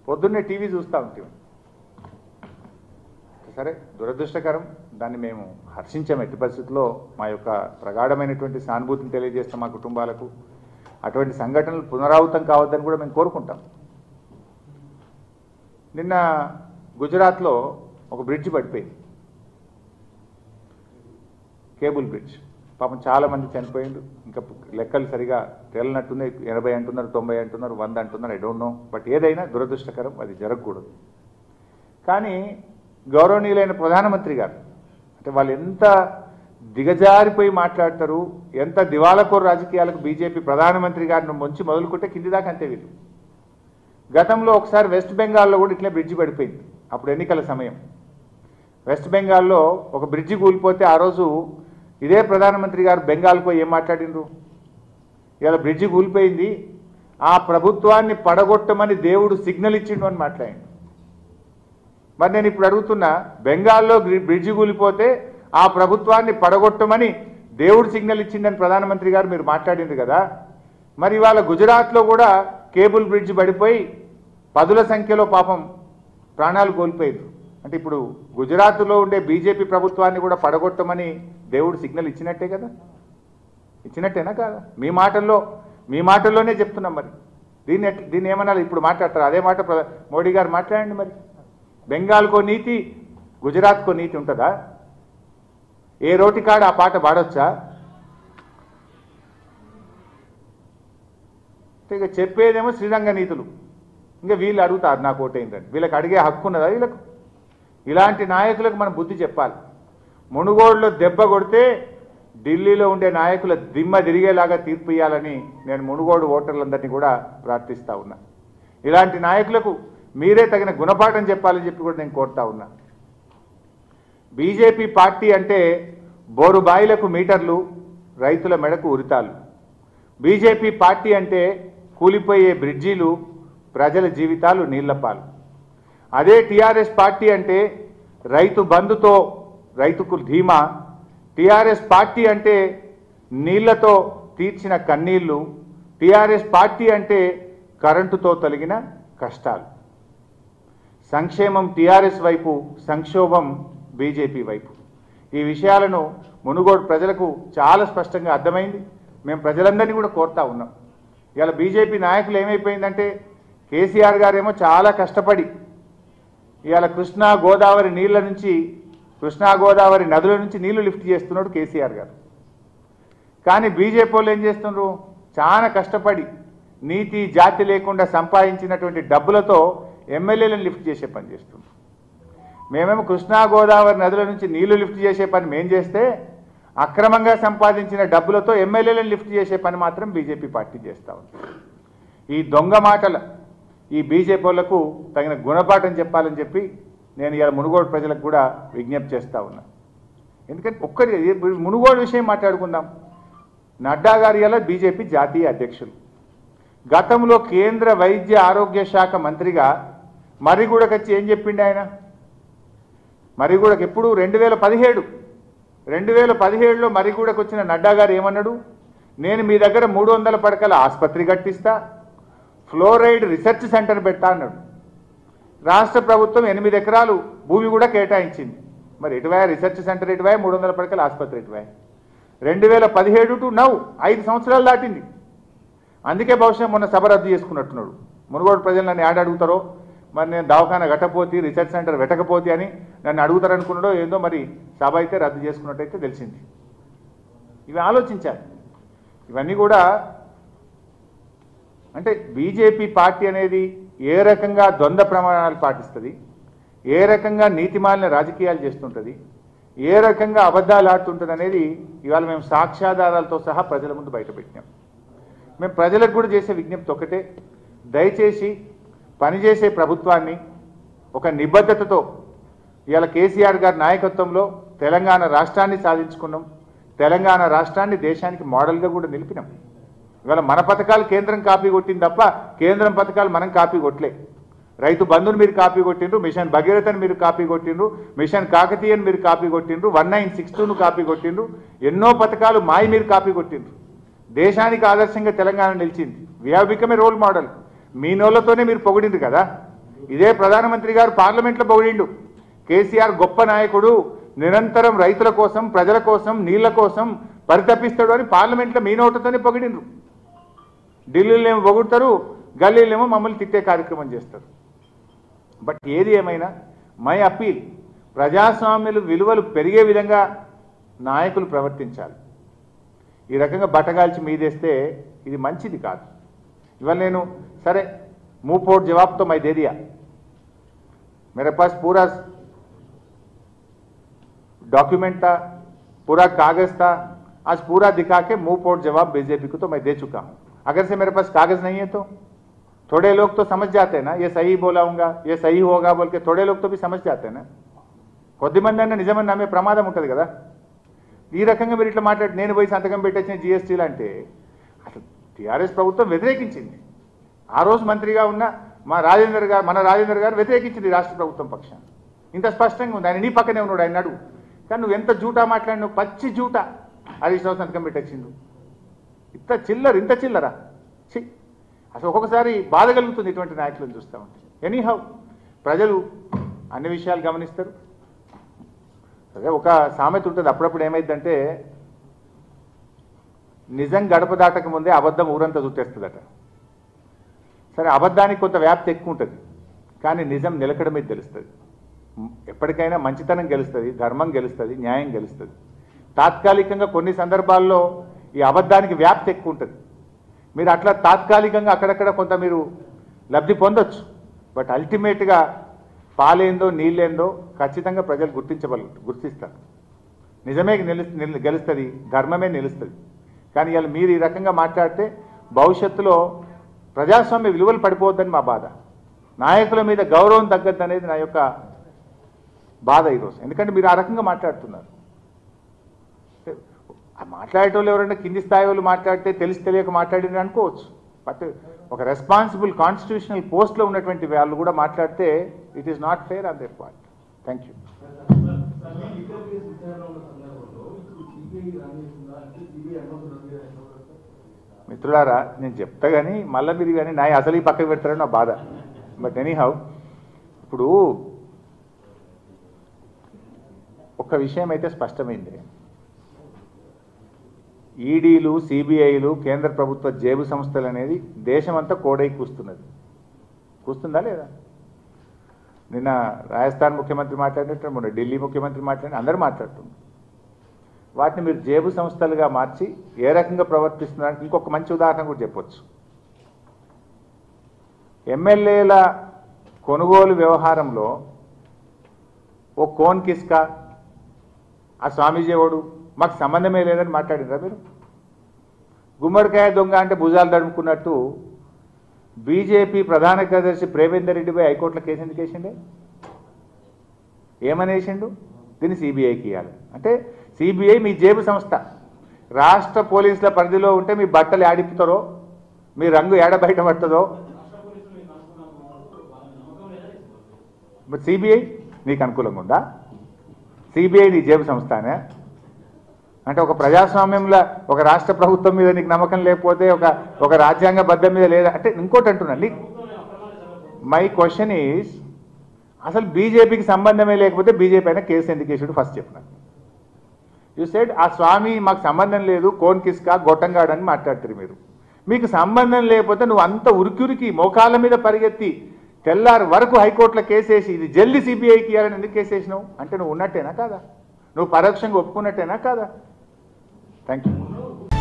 పొద్దున్నే టీవీ చూస్తూ ఉంటాం సరే దురదృష్టకరం దాన్ని మేము హర్షించాం ఎట్టి పరిస్థితుల్లో మా యొక్క ప్రగాఢమైనటువంటి సానుభూతిని తెలియజేస్తాం మా కుటుంబాలకు అటువంటి సంఘటనలు పునరావృతం కావద్దని కూడా మేము కోరుకుంటాం నిన్న గుజరాత్లో ఒక బ్రిడ్జ్ పడిపోయింది కేబుల్ బ్రిడ్జ్ పాపం చాలా మంది చనిపోయిండు ఇంకా లెక్కలు సరిగా తేలినట్టున్నాయి ఎనభై అంటున్నారు తొంభై అంటున్నారు వంద అంటున్నారు ఐ డోంట్ నో బట్ ఏదైనా దురదృష్టకరం అది జరగకూడదు కానీ గౌరవనీయులైన ప్రధానమంత్రి గారు అంటే వాళ్ళు ఎంత దిగజారిపోయి మాట్లాడతారు ఎంత దివాలకోరు రాజకీయాలకు బీజేపీ ప్రధానమంత్రి గారిని ముంచి మొదలుకుంటే కింది దాకా అంతే వీళ్ళు గతంలో ఒకసారి వెస్ట్ బెంగాల్లో కూడా ఇట్లే బ్రిడ్జి పడిపోయింది అప్పుడు ఎన్నికల సమయం వెస్ట్ బెంగాల్లో ఒక బ్రిడ్జి కూలిపోతే ఆ రోజు ఇదే ప్రధానమంత్రి గారు బెంగాల్కు ఏం మాట్లాడిండ్రు ఇలా బ్రిడ్జి కూలిపోయింది ఆ ప్రభుత్వాన్ని పడగొట్టమని దేవుడు సిగ్నల్ ఇచ్చిండు అని మాట్లాడిండు మరి నేను ఇప్పుడు అడుగుతున్నా బెంగాల్లో గ్రి- బ్రిడ్జి కూలిపోతే ఆ ప్రభుత్వాన్ని పడగొట్టమని దేవుడు సిగ్నల్ ఇచ్చిందని ప్రధానమంత్రి గారు మీరు మాట్లాడింది కదా మరి ఇవాళ గుజరాత్లో కూడా కేబుల్ బ్రిడ్జ్ పడిపోయి పదుల సంఖ్యలో పాపం ప్రాణాలు కోల్పోయారు అంటే ఇప్పుడు గుజరాత్లో ఉండే బీజేపీ ప్రభుత్వాన్ని కూడా పడగొట్టమని దేవుడు సిగ్నల్ ఇచ్చినట్టే కదా ఇచ్చినట్టేనా కాదా మీ మాటల్లో మీ మాటల్లోనే చెప్తున్నాం మరి దీన్ని ఎట్- దీన్ని ఏమన్నా ఇప్పుడు మాట్లాడతారు అదే మాట ప్ర- మోడీ గారు మాట్లాడండి మరి బెంగాల్కో నీతి గుజరాత్కో నీతి ఉంటుందా ఏ రోటి కాడ ఆ పాట పాడొచ్చా అంటే ఇక చెప్పేదేమో శ్రీరంగ నీతులు ఇంకా వీళ్ళు అడుగుతారు నాకు ఓటైందని వీళ్ళకి అడిగే హక్కు ఉన్నదా వీళ్ళకు ఇలాంటి నాయకులకు మనం బుద్ధి చెప్పాలి మునుగోడులో దెబ్బ కొడితే ఢిల్లీలో ఉండే నాయకుల దిమ్మ తిరిగేలాగా తీర్పు ఇవ్వాలని నేను మునుగోడు ఓటర్లందరినీ కూడా ప్రార్థిస్తా ఉన్నా ఇలాంటి నాయకులకు మీరే తగిన గుణపాఠం చెప్పాలని చెప్పి కూడా నేను కోరుతా ఉన్నా బీజేపీ పార్టీ అంటే బోరు బాయిలకు మీటర్లు రైతుల మెడకు ఉరితాలు బీజేపీ పార్టీ అంటే కూలిపోయే బ్రిడ్జీలు ప్రజల జీవితాలు నీళ్లపాలు అదే టీఆర్ఎస్ పార్టీ అంటే రైతు బంధుతో రైతుకు ధీమా టీఆర్ఎస్ పార్టీ అంటే నీళ్లతో తీర్చిన కన్నీళ్లు టీఆర్ఎస్ పార్టీ అంటే కరెంటుతో తొలగిన కష్టాలు సంక్షేమం టీఆర్ఎస్ వైపు సంక్షోభం బీజేపీ వైపు ఈ విషయాలను మునుగోడు ప్రజలకు చాలా స్పష్టంగా అర్థమైంది మేము ప్రజలందరినీ కూడా కోరుతా ఉన్నాం ఇవాళ బీజేపీ నాయకులు ఏమైపోయిందంటే కేసీఆర్ గారేమో చాలా కష్టపడి ఇవాళ కృష్ణా గోదావరి నీళ్ల నుంచి కృష్ణా గోదావరి నదుల నుంచి నీళ్లు లిఫ్ట్ చేస్తున్నాడు కేసీఆర్ గారు కానీ బీజేపీ వాళ్ళు ఏం చేస్తున్నారు చాలా కష్టపడి నీతి జాతి లేకుండా సంపాదించినటువంటి డబ్బులతో ఎమ్మెల్యేలను లిఫ్ట్ చేసే పని చేస్తున్నారు మేమేమో కృష్ణా గోదావరి నదుల నుంచి నీళ్లు లిఫ్ట్ చేసే పని మేం చేస్తే అక్రమంగా సంపాదించిన డబ్బులతో ఎమ్మెల్యేలను లిఫ్ట్ చేసే పని మాత్రం బీజేపీ పార్టీ చేస్తూ ఉంది ఈ దొంగ మాటల ఈ బీజేపీ వాళ్ళకు తగిన గుణపాఠం చెప్పాలని చెప్పి నేను ఇలా మునుగోడు ప్రజలకు కూడా విజ్ఞప్తి చేస్తా ఉన్నా ఎందుకంటే ఒక్కరి మునుగోడు విషయం మాట్లాడుకుందాం నడ్డా గారి ఇలా బీజేపీ జాతీయ అధ్యక్షులు గతంలో కేంద్ర వైద్య ఆరోగ్య శాఖ మంత్రిగా మర్రిగూడకు వచ్చి ఏం చెప్పిండు ఆయన మర్రిగూడకు ఎప్పుడు రెండు వేల పదిహేడు రెండు వేల పదిహేడులో మర్రిగూడకు వచ్చిన నడ్డా గారు ఏమన్నాడు నేను మీ దగ్గర మూడు వందల పడకల ఆసుపత్రి కట్టిస్తా ఫ్లోరైడ్ రీసెర్చ్ సెంటర్ పెట్టా అన్నాడు రాష్ట్ర ప్రభుత్వం ఎనిమిది ఎకరాలు భూమి కూడా కేటాయించింది మరి ఎటువే రీసెర్చ్ సెంటర్ ఎటువే మూడు వందల పడకల ఆసుపత్రి ఎటువే రెండు వేల పదిహేడు టు నౌ ఐదు సంవత్సరాలు దాటింది అందుకే బహుశా మొన్న సభ రద్దు చేసుకున్నట్టున్నాడు మునుగోడు ప్రజలు నన్ను యాడ్ అడుగుతారో మరి నేను దవాఖాన కట్టపోతే రీసెర్చ్ సెంటర్ పెట్టకపోతే అని నన్ను అడుగుతారనుకున్నాడో ఏందో మరి సభ అయితే రద్దు చేసుకున్నట్టయితే తెలిసింది ఇవి ఆలోచించాలి ఇవన్నీ కూడా అంటే బీజేపీ పార్టీ అనేది ఏ రకంగా ద్వంద్వ ప్రమాణాలు పాటిస్తుంది ఏ రకంగా నీతిమాలిన రాజకీయాలు చేస్తుంటుంది ఏ రకంగా అబద్ధాలు ఆడుతుంటుంది అనేది ఇవాళ మేము సాక్ష్యాధారాలతో సహా ప్రజల ముందు బయటపెట్టినాం మేము ప్రజలకు కూడా చేసే విజ్ఞప్తి ఒకటే దయచేసి పనిచేసే ప్రభుత్వాన్ని ఒక నిబద్ధతతో ఇవాళ కేసీఆర్ గారి నాయకత్వంలో తెలంగాణ రాష్ట్రాన్ని సాధించుకున్నాం తెలంగాణ రాష్ట్రాన్ని దేశానికి మోడల్గా కూడా నిలిపినాం ఇవాళ మన పథకాలు కేంద్రం కాపీ కొట్టింది తప్ప కేంద్రం పథకాలు మనం కాపీ కొట్టలే రైతు బంధుని మీరు కాపీ కొట్టిండ్రు మిషన్ భగీరథని మీరు కాపీ కొట్టిండ్రు మిషన్ కాకతీయని మీరు కాపీ కొట్టిండ్రు వన్ నైన్ సిక్స్ టూను కాపీ కొట్టిండ్రు ఎన్నో పథకాలు మాయి మీరు కాపీ కొట్టిండ్రు దేశానికి ఆదర్శంగా తెలంగాణ నిలిచింది we have become a role model మీ నోళ్ళతోనే మీరు పొగిడిండ్రు కదా ఇదే ప్రధానమంత్రి గారు పార్లమెంట్లో పొగిడిండు కేసీఆర్ గొప్ప నాయకుడు నిరంతరం రైతుల కోసం ప్రజల కోసం నీళ్ల కోసం పరితపిస్తాడు అని పార్లమెంట్లో మీ నోటుతోనే పొగిడిండ్రు ఢిల్లీలో ఏమో పొగుడతారు గల్లీలేమో మమ్మల్ని తిట్టే కార్యక్రమం చేస్తారు బట్ ఏది ఏమైనా మై అప్పీల్ ప్రజాస్వామ్యులు విలువలు పెరిగే విధంగా నాయకులు ప్రవర్తించాలి ఈ రకంగా బట్టగాల్చి మీదేస్తే ఇది మంచిది కాదు ఇవాళ నేను సరే మూపోట్ జవాబ్తో మై దే दिया मेरे पास पूरा डॉक्यूमेंट था पूरा कागज था आज पूरा दिखा के मुंह पोट जवाब बीजेपी को तो मैं दे चुका हूं अगर से मेरे पास कागज नहीं है तो थोड़े लोग तो समझ जाते हैं ना ये सही बोलाऊंगा ये सही होगा बोल के थोड़े लोग तो भी समझ जाते हैं ना కొద్ది మంది అన్న నిజమని నమ్మే ప్రమాదం ఉంటుంది కదా ఈ రకంగా మీరు ఇట్లా మాట్లాడి నేను పోయి సంతకం పెట్టేసిన జిఎస్టీలు అంటే అసలు టీఆర్ఎస్ ప్రభుత్వం వ్యతిరేకించింది ఆ రోజు మంత్రిగా ఉన్న మా రాజేందర్ గారు మన రాజేందర్ గారు వ్యతిరేకించింది రాష్ట్ర ప్రభుత్వం పక్షాన్ని ఇంత స్పష్టంగా ఉంది ఆయన నీ పక్కనే ఉన్నాడు ఆయన అడుగు కానీ నువ్వు ఎంత జూటా మాట్లాడినావు పచ్చి జూటా హరీష్ రావు సంతకం పెట్టేసిండు ఇంత చిల్లర ఇంత చిల్లరా ఛీ అసలు ఒక్కొక్కసారి బాధ కలుగుతుంది ఇటువంటి నాయకులను చూస్తూ ఉంటే ఎనీ హౌ ప్రజలు అన్ని విషయాలు గమనిస్తారు అదే ఒక సామెత ఉంటుంది అప్పుడప్పుడు ఏమైందంటే నిజం గడప దాటక ముందే అబద్ధం ఊరంతా చుట్టేస్తుందట సరే అబద్ధానికి కొంత వ్యాప్తి ఎక్కువ ఉంటుంది కానీ నిజం నిలకడ మీద తెలుస్తుంది ఎప్పటికైనా మంచితనం గెలుస్తుంది ధర్మం గెలుస్తుంది న్యాయం గెలుస్తుంది తాత్కాలికంగా కొన్ని సందర్భాల్లో ఈ అబద్ధానికి వ్యాప్తి ఎక్కువ ఉంటుంది మీరు అట్లా తాత్కాలికంగా అక్కడక్కడ కొంత మీరు లబ్ధి పొందొచ్చు బట్ అల్టిమేట్గా పాలేందో నీళ్ళేందో ఖచ్చితంగా ప్రజలు గుర్తించబల గుర్తిస్తారు నిజమే నిలు నిలు- గెలుస్తుంది ధర్మమే నిలుస్తుంది కానీ ఇవాళ మీరు ఈ రకంగా మాట్లాడితే భవిష్యత్తులో ప్రజాస్వామ్య విలువలు పడిపోవద్దని మా బాధ నాయకుల మీద గౌరవం తగ్గద్దు అనేది నా యొక్క బాధ ఈరోజు ఎందుకంటే మీరు ఆ రకంగా మాట్లాడుతున్నారు ఆ మాట్లాడేటోళ్ళు ఎవరైనా కింది స్థాయి వాళ్ళు మాట్లాడితే తెలిసి తెలియక మాట్లాడిన అనుకోవచ్చు బట్ ఒక రెస్పాన్సిబుల్ కాన్స్టిట్యూషనల్ పోస్ట్లో ఉన్నటువంటి వాళ్ళు కూడా మాట్లాడితే it is not fair on their part thank you మిత్రులారా నేను చెప్తా కానీ మళ్ళీ మీరు కానీ నా అసలు ఈ పక్కకు పెడతారని నా బాధ బట్ ఎనీ హౌ ఇప్పుడు ఒక విషయం అయితే స్పష్టమైంది ఈడీలు సిబిఐలు కేంద్ర ప్రభుత్వ జేబు సంస్థలు అనేది దేశమంతా కోడై కూస్తున్నది కూస్తుందా లేదా నిన్న రాజస్థాన్ ముఖ్యమంత్రి మాట్లాడినట్టు మొన్న ఢిల్లీ ముఖ్యమంత్రి మాట్లాడి అందరూ మాట్లాడుతున్నారు వాటిని మీరు జేబు సంస్థలుగా మార్చి ఏ రకంగా ప్రవర్తిస్తున్నారని ఇంకొక మంచి ఉదాహరణ కూడా చెప్పొచ్చు ఎమ్మెల్యేల కొనుగోలు వ్యవహారంలో ఓ కోన్ కిస్కా ఆ స్వామీజీ ఎవడు మాకు సంబంధమే లేదని మాట్లాడినరా మీరు గుమ్మడికాయ దొంగ అంటే భుజాలు తడుముకున్నట్టు బీజేపీ ప్రధాన కార్యదర్శి ప్రేమేందర్ రెడ్డిపై హైకోర్టులో కేసు ఎందుకు వేసిండే ఏమనేసిండు దీన్ని సిబిఐకి ఇవ్వాలి అంటే సిబిఐ మీ జేబు సంస్థ రాష్ట్ర పోలీసుల పరిధిలో ఉంటే మీ బట్టలు ఆడిపుతారో మీ రంగు ఏడ బయట పడుతుందో మరి సిబిఐ నీకు అనుకూలంగా ఉందా సిబిఐ నీ జేబు సంస్థనే అంటే ఒక ప్రజాస్వామ్యంలో ఒక రాష్ట్ర ప్రభుత్వం మీద నీకు నమ్మకం లేకపోతే ఒక ఒక రాజ్యాంగ బద్దం మీద లేదా అంటే ఇంకోటి అంటున్నా నీ మై క్వశ్చన్ ఈజ్ అసలు బీజేపీకి సంబంధమే లేకపోతే బీజేపీ అయినా కేసు ఎందుకు వేసాడు ఫస్ట్ చెప్పిన యూ సెడ్ ఆ స్వామి మాకు సంబంధం లేదు కోన్ కిస్కా గొట్టంగాడు అని మాట్లాడతారు మీరు మీకు సంబంధం లేకపోతే నువ్వు అంత ఉరికిరికి మోకాళ్ళ మీద పరిగెత్తి తెల్లారి వరకు హైకోర్టులో కేసేసి ఇది జల్దీ సిబిఐకి ఇవ్వాలని ఎందుకు కేసేసినావు అంటే నువ్వు ఉన్నట్టేనా కాదా నువ్వు పరోక్షంగా ఒప్పుకున్నట్టేనా కాదా థ్యాంక్ యూ